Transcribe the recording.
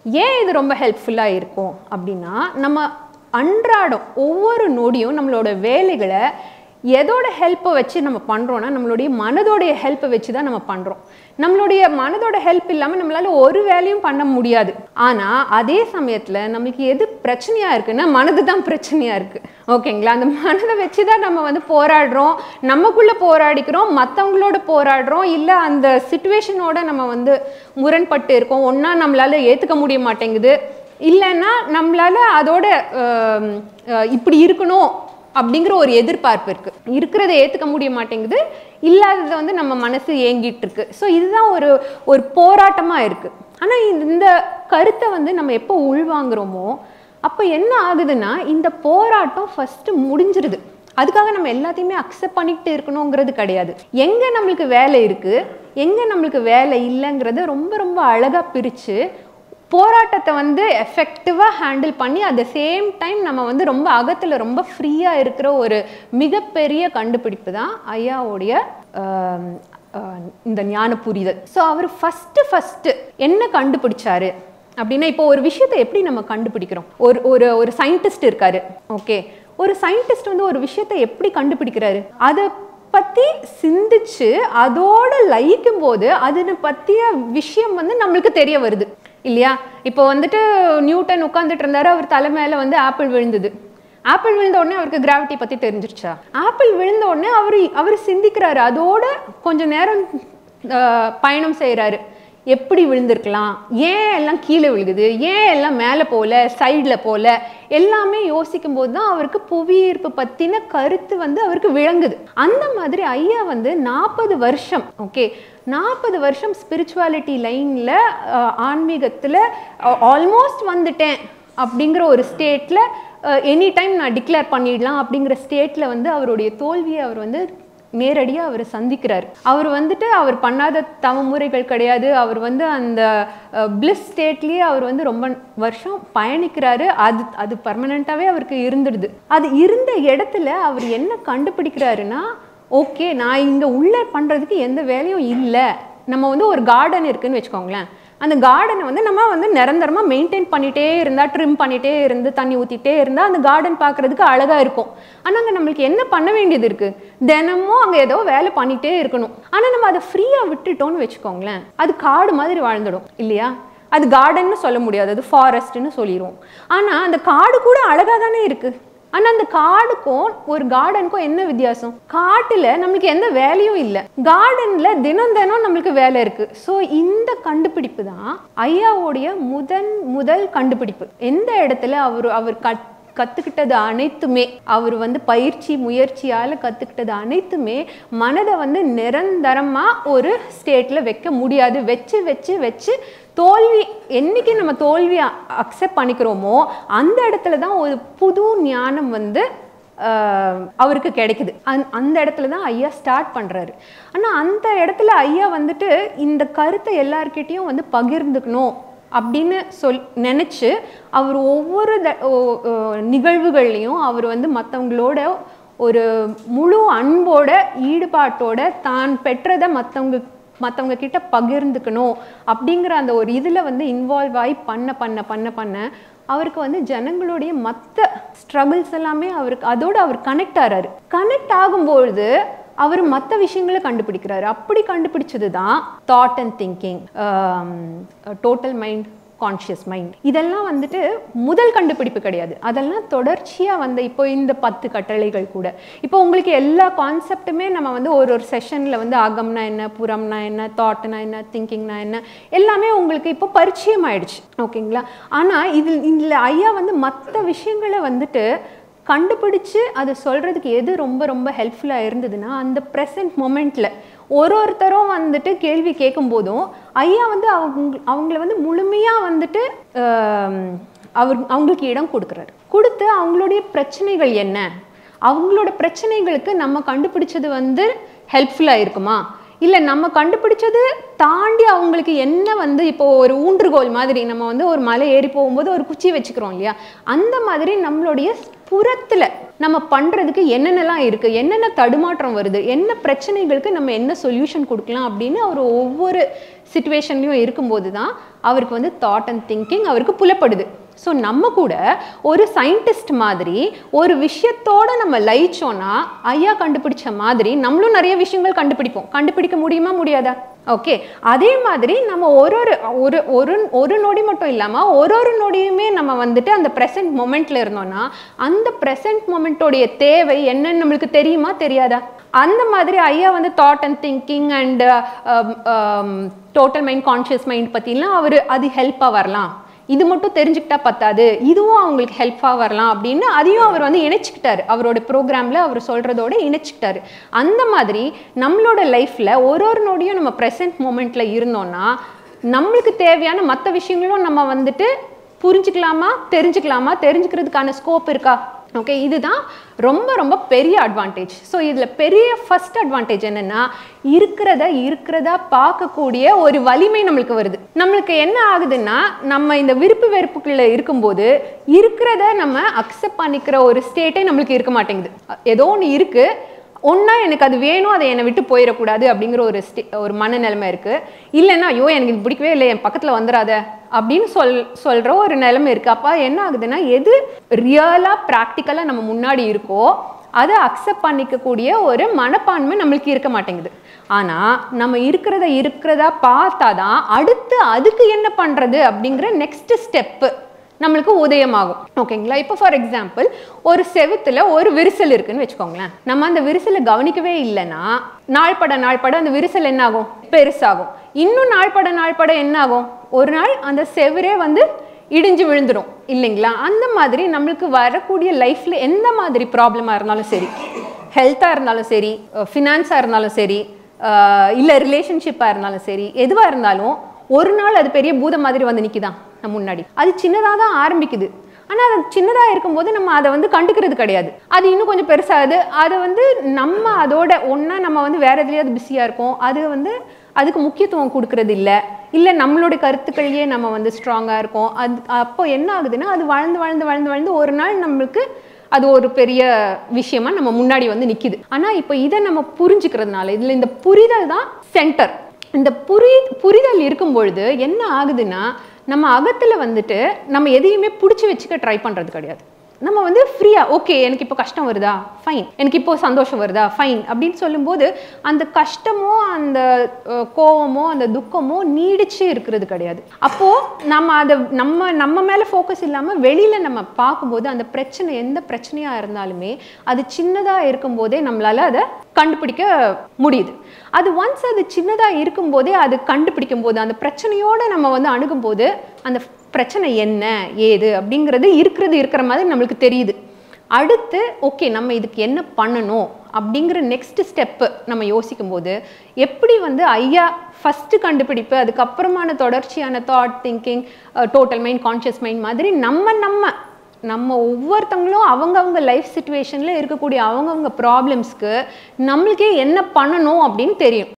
ஏன் இது ரொம்ப ஹெல்ப்ஃபுல்லாக இருக்கும் அப்படின்னா நம்ம அன்றாடம் ஒவ்வொரு நொடியும் நம்மளோட வேலைகளை எதோட ஹெல்ப்பை வச்சு நம்ம பண்ணுறோன்னா நம்மளுடைய மனதோடைய ஹெல்ப்பை வச்சு தான் நம்ம பண்ணுறோம் நம்மளுடைய மனதோட ஹெல்ப் இல்லாமல் நம்மளால ஒரு வேலையும் பண்ண முடியாது ஆனால் அதே சமயத்தில் நமக்கு எது பிரச்சனையாக இருக்குன்னா மனது தான் பிரச்சனையாக இருக்குது ஓகேங்களா அந்த மனதை வச்சு தான் நம்ம வந்து போராடுறோம் நமக்குள்ளே போராடிக்கிறோம் மற்றவங்களோட போராடுறோம் இல்லை அந்த சுச்சுவேஷனோட நம்ம வந்து முரண்பட்டு இருக்கோம் ஒன்றா நம்மளால ஏற்றுக்க முடிய மாட்டேங்குது இல்லைன்னா நம்மளால அதோட ஆம், அஹ், இப்படி இருக்கணும் அப்படிங்கிற ஒரு எதிர்பார்ப்பு இருக்கு இருக்கிறத ஏத்துக்க முடிய மாட்டேங்குது இல்லாததை வந்து நம்ம மனசு ஏங்கிட்டு இருக்கு ஸோ இதுதான் ஒரு ஒரு போராட்டமா இருக்கு ஆனா இந்த- இந்த கருத்தை வந்து நம்ம எப்போ உள்வாங்குறோமோ அப்போ என்ன ஆகுதுன்னா இந்த போராட்டம் ஃபர்ஸ்ட் முடிஞ்சிருது அதுக்காக நம்ம எல்லாத்தையுமே அக்செப்ட் பண்ணிக்கிட்டு இருக்கணுங்கிறது கிடையாது எங்க நம்மளுக்கு வேலை இருக்கு எங்க நம்மளுக்கு வேலை இல்லைங்கிறத ரொம்ப ரொம்ப அழகா பிரிச்சு போராட்டத்தை வந்து எஃபெக்டிவாக ஹேண்டில் பண்ணி அட் த சேம் டைம் நம்ம வந்து ரொம்ப அகத்தில் ரொம்ப ஃப்ரீயாக இருக்கிற ஒரு மிகப்பெரிய கண்டுபிடிப்பு தான் ஐயாவுடைய ஆம், ஆ, இந்த ஞான புரிதல் ஸோ அவர் ஃபஸ்ட்டு ஃபஸ்ட்டு என்ன கண்டுபிடிச்சாரு அப்படின்னா இப்போ ஒரு விஷயத்தை எப்படி நம்ம கண்டுபிடிக்கிறோம் ஒரு ஒரு ஒரு சயின்டிஸ்ட் இருக்காரு ஓகே ஒரு சயின்டிஸ்ட் வந்து ஒரு விஷயத்தை எப்படி கண்டுபிடிக்கிறாரு அதை பற்றி சிந்திச்சு அதோட லயிக்கும் போது அதனை பற்றிய விஷயம் வந்து நம்மளுக்கு தெரிய வருது இல்லையா இப்போ வந்துட்டு நியூட்டன் உட்காந்துட்டு இருந்தாரு அவர் தலை மேல வந்து ஆப்பிள் விழுந்தது ஆப்பிள் விழுந்த உடனே அவருக்கு கிராவிட்டி பற்றி தெரிஞ்சிருச்சா ஆப்பிள் விழுந்த உடனே அவர் அவர் சிந்திக்கிறாரு அதோட கொஞ்ச நேரம் ஆஹ், பயணம் செய்கிறாரு எப்படி விழுந்திருக்கலாம் ஏன் எல்லாம் கீழே விழுகுது ஏன் எல்லாம் மேலே போகல சைடில் போகல எல்லாமே யோசிக்கும் போது தான் அவருக்கு புவியீர்ப்பு பற்றின கருத்து வந்து அவருக்கு விளங்குது அந்த மாதிரி ஐயா வந்து நாற்பது வருஷம் ஓகே நாற்பது வருஷம் ஸ்பிரிச்சுவாலிட்டி லைனில் ஆன்மீகத்தில் ஆல்மோஸ்ட் வந்துட்டேன் அப்படிங்கிற ஒரு ஸ்டேட்டில் எனி டைம் நான் டிக்ளேர் பண்ணிடலாம் அப்படிங்கிற ஸ்டேட்டில் வந்து அவருடைய தோல்வியை அவர் வந்து நேரடியாக அவர் சந்திக்கிறார் அவர் வந்துட்டு அவர் பண்ணாத தவமுறைகள் கிடையாது அவர் வந்து அந்த பிளிஸ் ஸ்டேட்லேயே அவர் வந்து ரொம்ப வருஷம் பயணிக்கிறாரு அது அது பர்மனெண்ட்டாகவே அவருக்கு இருந்துடுது அது இருந்த இடத்துல அவர் என்ன கண்டுபிடிக்கிறாருன்னா ஓகே நான் இங்கே உள்ளே பண்ணுறதுக்கு எந்த வேலையும் இல்லை நம்ம வந்து ஒரு கார்டன் இருக்குன்னு வச்சுக்கோங்களேன் அந்த கார்டனை வந்து நம்ம வந்து நிரந்தரமாக மெயின்டைன் பண்ணிகிட்டே இருந்தால் ட்ரிம் பண்ணிகிட்டே இருந்து தண்ணி ஊற்றிட்டே இருந்தால் அந்த கார்டன் பார்க்குறதுக்கு அழகாக இருக்கும் ஆனால் அங்கே நம்மளுக்கு என்ன பண்ண வேண்டியது இருக்குது தினமும் அங்கே ஏதோ வேலை பண்ணிகிட்டே இருக்கணும் ஆனால் நம்ம அதை ஃப்ரீயாக விட்டுட்டோம்னு வச்சுக்கோங்களேன் அது காடு மாதிரி வாழ்ந்துடும் இல்லையா அது கார்டன்னு சொல்ல முடியாது அது ஃபாரஸ்ட்னு சொல்லிடுவோம் ஆனால் அந்த காடு கூட அழகாக தானே இருக்குது ஆனா அந்த காடுக்கும் ஒரு கார்டனுக்கும் என்ன வித்தியாசம் காட்டுல நம்மளுக்கு எந்த வேலையும் இல்லை கார்டன்ல தினம் தினம் நம்மளுக்கு வேலை இருக்கு ஸோ இந்த கண்டுபிடிப்பு தான் ஐயாவுடைய முதன் முதல் கண்டுபிடிப்பு எந்த இடத்துல அவர் அவர் கத் கற்றுக்கிட்டது அனைத்துமே அவர் வந்து பயிற்சி முயற்சியால் கற்றுக்கிட்டது அனைத்துமே மனதை வந்து நிரந்தரமாக ஒரு ஸ்டேட்டில் வைக்க முடியாது வச்சு வச்சு வச்சு தோல்வி என்னைக்கு நம்ம தோல்வி அக்செப்ட் பண்ணிக்கிறோமோ அந்த இடத்துல தான் ஒரு புது ஞானம் வந்து ஆஹ், அவருக்கு கிடைக்குது அந் அந்த இடத்துல தான் ஐயா ஸ்டார்ட் பண்ணுறாரு ஆனால் அந்த இடத்துல ஐயா வந்துட்டு இந்த கருத்தை எல்லார்கிட்டேயும் வந்து பகிர்ந்துக்கணும் அப்படின்னு சொல் நினச்சி அவர் ஒவ்வொரு த ஓ- ஓ, நிகழ்வுகள்லையும் அவர் வந்து மற்றவங்களோட ஒரு முழு அன்போட ஈடுபாட்டோட தான் பெற்றதை மற்றவங்க மற்றவங்க கிட்ட பகிர்ந்துக்கணும் அப்படிங்கிற அந்த ஒரு இதில் வந்து இன்வால்வ் ஆகி பண்ண பண்ண பண்ண பண்ண அவருக்கு வந்து ஜனங்களுடைய மற்ற ஸ்ட்ரகிள்ஸ் எல்லாமே அவருக்கு அதோட அவர் கனெக்ட் ஆகிறாரு கனெக்ட் ஆகும்பொழுது அவர் மற்ற விஷயங்களை கண்டுபிடிக்கிறாரு அப்படி கண்டுபிடிச்சது தான் thought and thinking total mind conscious mind இதெல்லாம் வந்துட்டு முதல் கண்டுபிடிப்பு கிடையாது அதெல்லாம் தொடர்ச்சியாக வந்த இப்போ இந்த பத்து கட்டளைகள் கூட இப்போ உங்களுக்கு எல்லா கான்செப்ட்டுமே நம்ம வந்து ஒரு ஒரு செஷனில் வந்து அகம்னா என்ன புறம்னா என்ன தாட்னா என்ன திங்கிங்னா என்ன எல்லாமே உங்களுக்கு இப்போ பரிச்சயம் ஆயிடுச்சு ஓகேங்களா ஆனால் இதில் இதில் ஐயா வந்து மற்ற விஷயங்களை வந்துட்டு கண்டுபிடிச்சு அதை சொல்கிறதுக்கு எது ரொம்ப ரொம்ப ஹெல்ப்ஃபுல்லாக இருந்ததுன்னா அந்த ப்ரெசன்ட் மொமெண்ட்டில் ஒரு ஒருத்தரும் வந்துட்டு கேள்வி கேட்கும் போதும் ஐயா வந்து அவங்க அவங்கள வந்து முழுமையாக வந்துட்டு ஆம், அவர் அவங்களுக்கு இடம் கொடுக்குறாரு கொடுத்து அவங்களுடைய பிரச்சனைகள் என்ன அவங்களோட பிரச்சனைகளுக்கு நம்ம கண்டுபிடிச்சது வந்து ஹெல்ப்ஃபுல்லாக இருக்குமா இல்லை நம்ம கண்டுபிடிச்சது தாண்டி அவங்களுக்கு என்ன வந்து இப்போ ஒரு ஊன்றுகோல் மாதிரி நம்ம வந்து ஒரு மலை ஏறி போகும்போது ஒரு குச்சி வச்சுக்கிறோம் இல்லையா அந்த மாதிரி நம்மளுடைய புறத்துல நம்ம பண்றதுக்கு என்னென்னலாம் இருக்கு என்னென்ன தடுமாற்றம் வருது என்ன பிரச்சனைகளுக்கு நம்ம என்ன சொல்யூஷன் கொடுக்கலாம் அப்படின்னு அவர் ஒவ்வொரு சுச்சுவேஷன்லையும் இருக்கும்போது தான் அவருக்கு வந்து தாட் அண்ட் திங்கிங் அவருக்கு புலப்படுது ஸோ நம்ம கூட ஒரு சயின்டிஸ்ட் மாதிரி ஒரு விஷயத்தோட நம்ம லயிச்சோன்னா ஐயா கண்டுபிடிச்ச மாதிரி நம்மளும் நிறைய விஷயங்கள் கண்டுபிடிப்போம் கண்டுபிடிக்க முடியுமா முடியாதா ஓகே அதே மாதிரி நம்ம ஒரு ஒரு ஒரு ஒரு ஒரு நொடி மட்டும் இல்லாமல் ஒரு ஒரு நொடியுமே நம்ம வந்துட்டு அந்த ப்ரெசன்ட் மொமெண்ட்ல இருந்தோம்னா அந்த ப்ரெசன்ட் மொமெண்ட்டோடைய தேவை என்னன்னு நம்மளுக்கு தெரியுமா தெரியாதா அந்த மாதிரி ஐயா வந்து thought and thinking and total mind conscious mind பற்றிலாம் அவர் அது ஹெல்ப்பாக வரலாம் இது மட்டும் தெரிஞ்சுக்கிட்டா பத்தாது இதுவும் அவங்களுக்கு ஹெல்ப்பாக வரலாம் அப்படின்னு அதையும் அவர் வந்து இணைச்சிக்கிட்டாரு அவரோட ப்ரோக்ராமில் அவர் சொல்கிறதோட இணைச்சிக்கிட்டாரு அந்த மாதிரி நம்மளோட லைஃப்பில் ஒரு ஒரு நொடியும் நம்ம ப்ரெசன்ட் மூமெண்ட்டில் இருந்தோம்னா நம்மளுக்கு தேவையான மற்ற விஷயங்களும் நம்ம வந்துட்டு புரிஞ்சுக்கலாமா தெரிஞ்சுக்கலாமா தெரிஞ்சுக்கிறதுக்கான ஸ்கோப் இருக்கா ஓகே இதுதான் ரொம்ப ரொம்ப பெரிய அட்வான்டேஜ் ஸோ இதில் பெரிய ஃபர்ஸ்ட் அட்வான்டேஜ் என்னென்னா இருக்கிறத இருக்கிறதா பார்க்கக்கூடிய ஒரு வலிமை நம்மளுக்கு வருது நம்மளுக்கு என்ன ஆகுதுன்னா நம்ம இந்த விருப்பு வெறுப்புக்குள்ள இருக்கும்போது இருக்கிறத நம்ம அக்செப்ட் பண்ணிக்கிற ஒரு ஸ்டேட்டே நம்மளுக்கு இருக்க மாட்டேங்குது ஏதோ ஒன்று இருக்குது ஒன்றா எனக்கு அது வேணும் அதை என்னை விட்டு போயிடக்கூடாது அப்படிங்கிற ஒரு ஸ்டே ஒரு மனநிலைமை இருக்குது இல்லைன்னா ஐயோ எனக்கு இது பிடிக்கவே இல்லை என் பக்கத்தில் வந்துடாத அப்படின்னு சொல் சொல்கிற ஒரு நிலைமை இருக்குது அப்போ என்ன ஆகுதுன்னா எது ரியலாக ப்ராக்டிக்கலாக நம்ம முன்னாடி இருக்கோ அதை அக்செப்ட் பண்ணிக்கக்கூடிய ஒரு மனப்பான்மை நம்மளுக்கு இருக்க மாட்டேங்குது ஆனால் நம்ம இருக்கிறத இருக்கிறதா பார்த்தா தான் அடுத்து அதுக்கு என்ன பண்ணுறது அப்படிங்கிற நெக்ஸ்ட் ஸ்டெப்பு நம்மளுக்கு உதயமாகும் ஓகேங்களா இப்போ ஃபார் எக்ஸாம்பிள் ஒரு செவுத்துல ஒரு விரிசல் இருக்குன்னு வச்சுக்கோங்களேன் நம்ம அந்த விரிசலை கவனிக்கவே இல்லைன்னா நாள்பட நாள்பட அந்த விரிசல் என்ன ஆகும் பெருசாகும் இன்னும் நாள்பட நாள்பட என்ன ஆகும் ஒரு நாள் அந்த செவரே வந்து இடிஞ்சு விழுந்துடும் இல்லைங்களா அந்த மாதிரி நம்மளுக்கு வரக்கூடிய லைஃப்ல எந்த மாதிரி ப்ராப்ளமாக இருந்தாலும் சரி ஹெல்த்தாக இருந்தாலும் சரி ஃபினான்ஸாக இருந்தாலும் சரி இல்லை ரிலேஷன்ஷிப்பாக இருந்தாலும் சரி எதுவாக இருந்தாலும் ஒரு நாள் அது பெரிய பூதம் மாதிரி வந்து நிற்கிதான் நம்ம முன்னாடி அது சின்னதாக தான் ஆரம்பிக்குது ஆனால் அது சின்னதாக இருக்கும்போது நம்ம அதை வந்து கண்டுக்கிறது கிடையாது அது இன்னும் கொஞ்சம் பெருசாகுது அதை வந்து நம்ம அதோட ஒன்றா நம்ம வந்து வேற எதுலையாவது பிஸியாக இருக்கோம் அது வந்து அதுக்கு முக்கியத்துவம் கொடுக்கறது இல்லை இல்லை நம்மளுடைய கருத்துக்கள்லேயே நம்ம வந்து ஸ்ட்ராங்காக இருக்கோம் அது அப்போ என்ன ஆகுதுன்னா அது வளர்ந்து வளர்ந்து வளர்ந்து வளர்ந்து ஒரு நாள் நம்மளுக்கு அது ஒரு பெரிய விஷயமா நம்ம முன்னாடி வந்து நிற்கிது ஆனால் இப்போ இதை நம்ம புரிஞ்சுக்கிறதுனால இதில் இந்த புரிதல் தான் சென்டர் இந்த புரி புரிதல் இருக்கும் பொழுது என்ன ஆகுதுன்னா நம்ம அகத்தில் வந்துட்டு நம்ம எதையுமே பிடிச்சி வச்சுக்க ட்ரை பண்ணுறது கிடையாது நம்ம வந்து ஃப்ரீயாக ஓகே எனக்கு இப்போ கஷ்டம் வருதா ஃபைன் எனக்கு இப்போ சந்தோஷம் வருதா ஃபைன் அப்படின்னு சொல்லும்போது அந்த கஷ்டமோ அந்த அஹ், கோவமோ அந்த துக்கமோ நீடிச்சு இருக்கிறது கிடையாது அப்போது நம்ம அதை நம்ம நம்ம மேலே ஃபோக்கஸ் இல்லாமல் வெளியில் நம்ம பார்க்கும்போது அந்த பிரச்சனை எந்த பிரச்சனையாக இருந்தாலுமே அது சின்னதாக இருக்கும்போதே நம்மளால் அதை கண்டுபிடிக்க முடியுது அது ஒன்ஸ் அது சின்னதாக இருக்கும்போதே அது கண்டுபிடிக்கும் போது அந்த பிரச்சனையோடு நம்ம வந்து அணுகும்போது அந்த பிரச்சனை என்ன ஏது அப்படிங்கிறது இருக்கிறது இருக்கிற மாதிரி நம்மளுக்கு தெரியுது அடுத்து ஓகே நம்ம இதுக்கு என்ன பண்ணணும் அப்படிங்கிற நெக்ஸ்ட் ஸ்டெப்பு நம்ம யோசிக்கும் போது எப்படி வந்து ஐயா ஃபஸ்ட்டு கண்டுபிடிப்பு அதுக்கப்புறமான தொடர்ச்சியான thought thinking total mind conscious mind மாதிரி நம்ம நம்ம நம்ம ஒவ்வொருத்தவங்களும் அவங்கவங்க லைஃப் சுச்சுவேஷனில் இருக்கக்கூடிய அவங்கவங்க ப்ராப்ளம்ஸ்க்கு நம்மளுக்கே என்ன பண்ணணும் அப்படின்னு தெரியும்